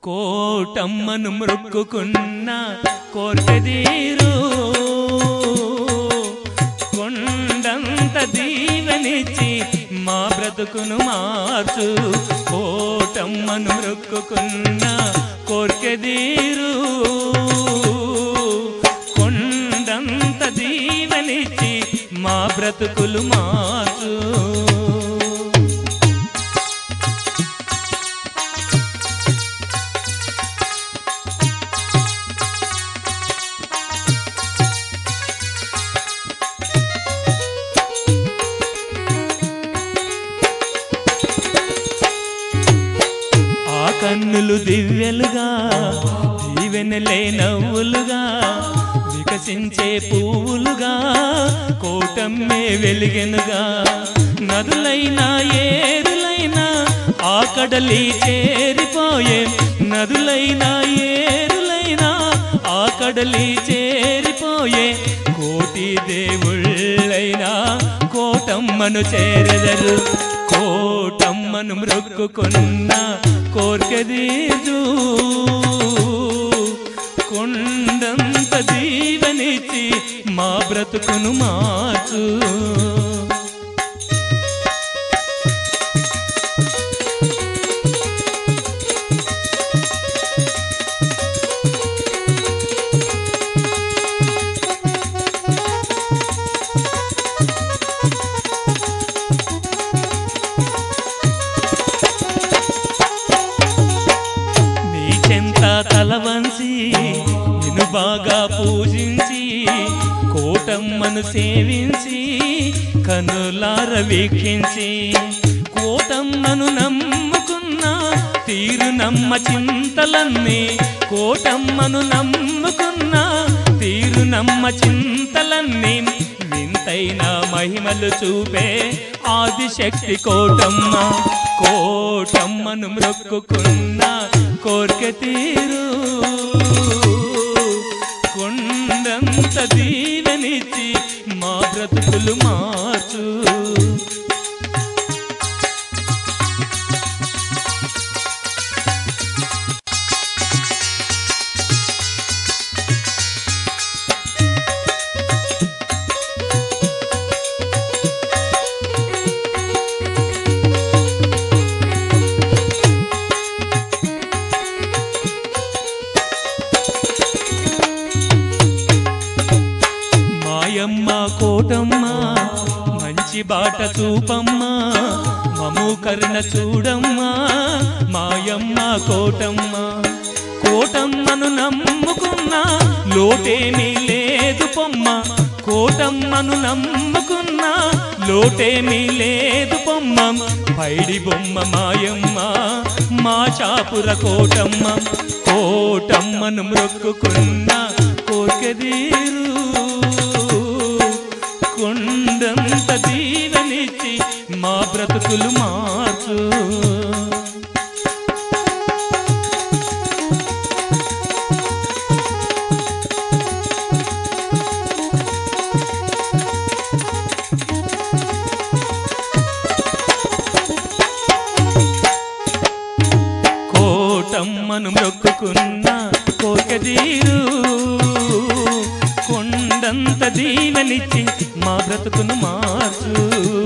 కోటమ్మను మృక్కుకున్న కోర్కెదీరు కొండంత దీవెనిచ్చి మా బ్రతుకును మార్చు కోటమ్మను మృక్కుకున్న కోర్కెదీరు కొండంత దీవెనిచ్చి మా బ్రతుకులు మార్చు ఆ కన్నులు దివ్యలుగా దీవెనలే నవ్వులుగా వికసించే పువ్వులుగా కోటమ్మే వెలిగెనుగా నదులైనా ఏరులైనా ఆ కడలి చేరిపోయే నదులైనా ఏరులైనా ఆ కడలి చేరిపోయే కోటి దేవుళ్ళైనా కోటమ్మను చేరెదరు కోటమ్మను మృక్కుకున్న కోర్కెదీజు కొండంత దీవనిచ్చి మా బ్రతుకును మార్చు నీ చెంత తల వంచి నిన్ను బాగా పూజించి కోటమ్మను సేవించి కనులార వీక్షించి కోటమ్మను నమ్ముకున్న తీరు నమ్మ చింతలన్నీ కోటమ్మను నమ్ముకున్న తీరు నమ్మ చింతలన్నీ వింతైన మహిమలు చూపే ఆదిశక్తి కోటమ్మ కోటమ్మను మ్రొక్కుకున్న కోరిక తీరు కొండంత దీవెనిచ్చి మా బ్రతుకులు మార్చు మాయమ్మ కోటమ్మ మంచి బాట చూపమ్మ మము కరుణ చూడమ్మ మాయమ్మ కోటమ్మ కోటమ్మను నమ్ముకున్న లోటేమీ లేదు పొమ్మ కోటమ్మను నమ్ముకున్న లోటేమీ లేదు పొమ్మ పైడి బొమ్మ మాయమ్మ మా చాపుర కోటమ్మ కోటమ్మను మ్రొక్కుకున్న కోర్కెదీరు కొండంత దీవెనిచ్చి మా బ్రతుకులు మార్చు కోటమ్మను మొక్కుకున్న కోకదీరు కొండంత దీవెనిచ్చి మా బ్రతుకును మార్చు